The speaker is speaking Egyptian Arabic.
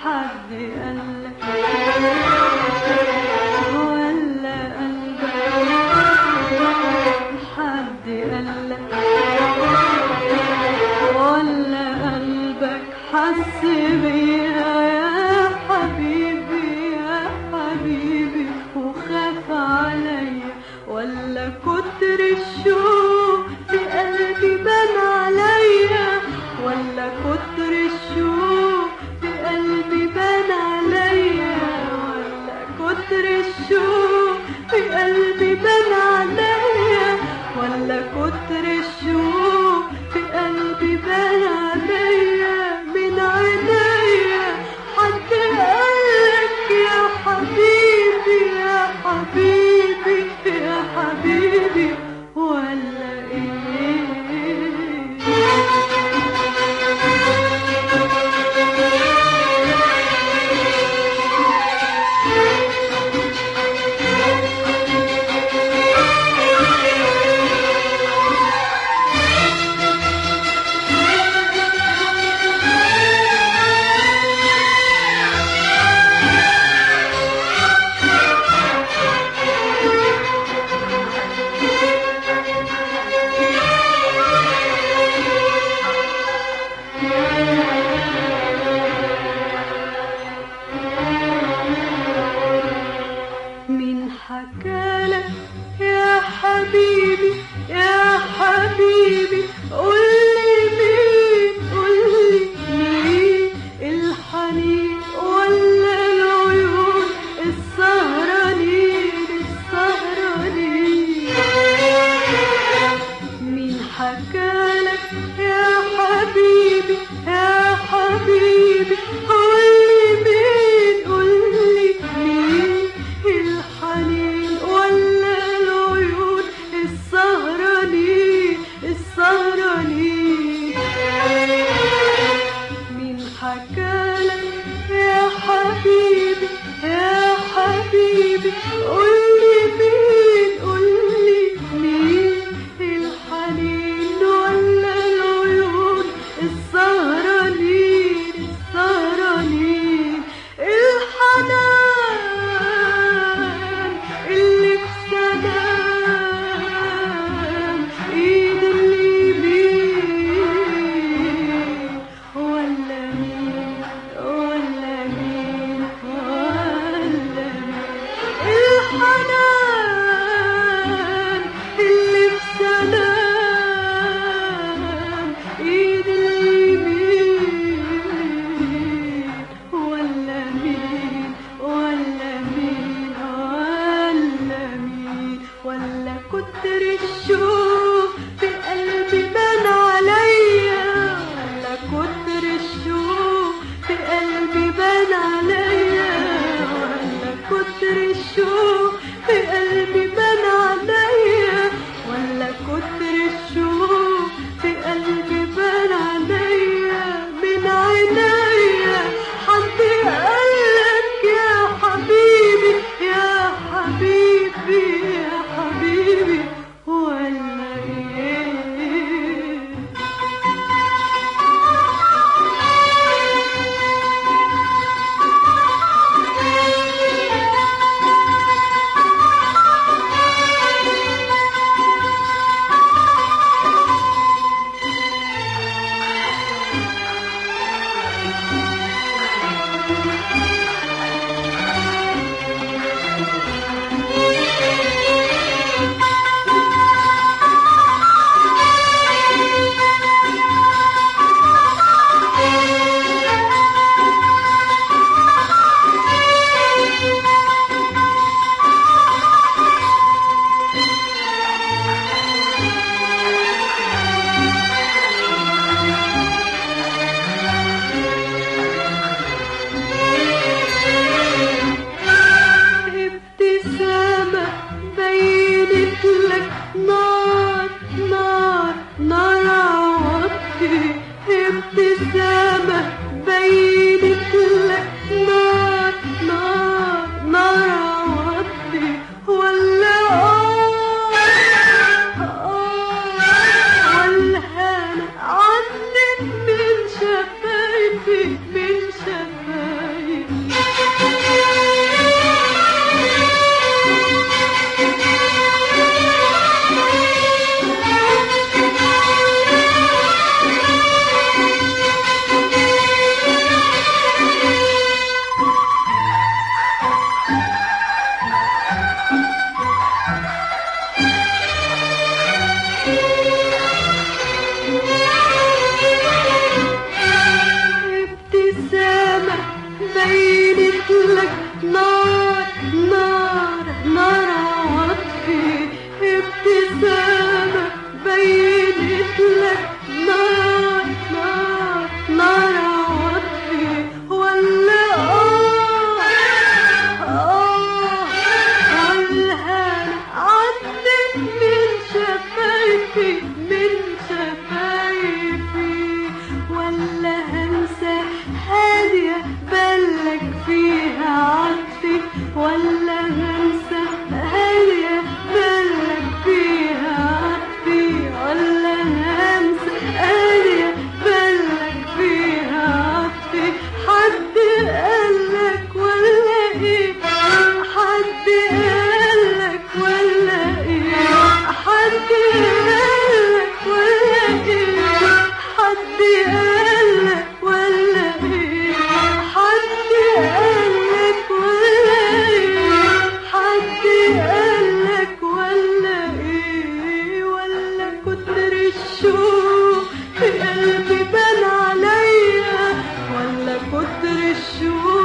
حد قالك ولا قلبك حد قالك ولا قلبك حس بيها يا حبيبي يا حبيبي وخاف عليا ولا كتر الشوق في قلبي بان عليا ولا كتر الشوق في قلبي بان عليا ولا كتر الشوق في قلبي بان عليا ولا كتر الشوق في قلبي بان عليا من عينيا حد قالك يا حبيبي يا حبيبي يا حبيبي ولا ايه مين حكالك يا حبيبي يا حبيبي قولي مين قولي مين الحنين ولا العيون السهرانين السهرانين مين حكالك يا حبيبي يا حبيبي قولي مين قولي مين الحنين ولا العيون السهرانين السهرانين مين حكالك يا حبيبي يا حبيبي قولي مين قولي مين الحنين ولا العيون السهرانين السهرانين الحنان اللي بسلام ايد اليمين ولا مين ولا مين ولا مين الحنان اللي بسلام ايد اليمين ولا مين ولا مين ولا مين ولا كتر الشوق في قلبي بان عليا ولا كتر الشوق في قلبي بان عليا ولا كتر الشوق في قلبي بان عليا ولا كتر الشوق في قلبي بان عليا من عينيا حد قالك يا حبيبي يا حبيبي يا حبيبي ولا ايه ابتسامة بينت لك نار نار نار عوضتي ابتسامة بينت لك نار نار نار عوضتي ولا آه آه ولا هانا عنك من شفايفي من شفايفي بينت لك نار نار نار عطفي ابتسامة بينت لك نار نار نار عطفي ولا آه آه والهنا عدت من شفايفي من شفايفي ولا همسة هادية بلك فيها عطفي ولا همسة هادية بلك فيها عطفي ولا همسة هادية بلك فيها عطفي حد قالك ولا ايه حد قالك ولا ايه حد قالك ولا ايه حد قالك ولا ايه حد قالك ولا ايه حد قالك ولا ايه ولا كتر الشوق في قلبي بان عليا ولا كتر الشوق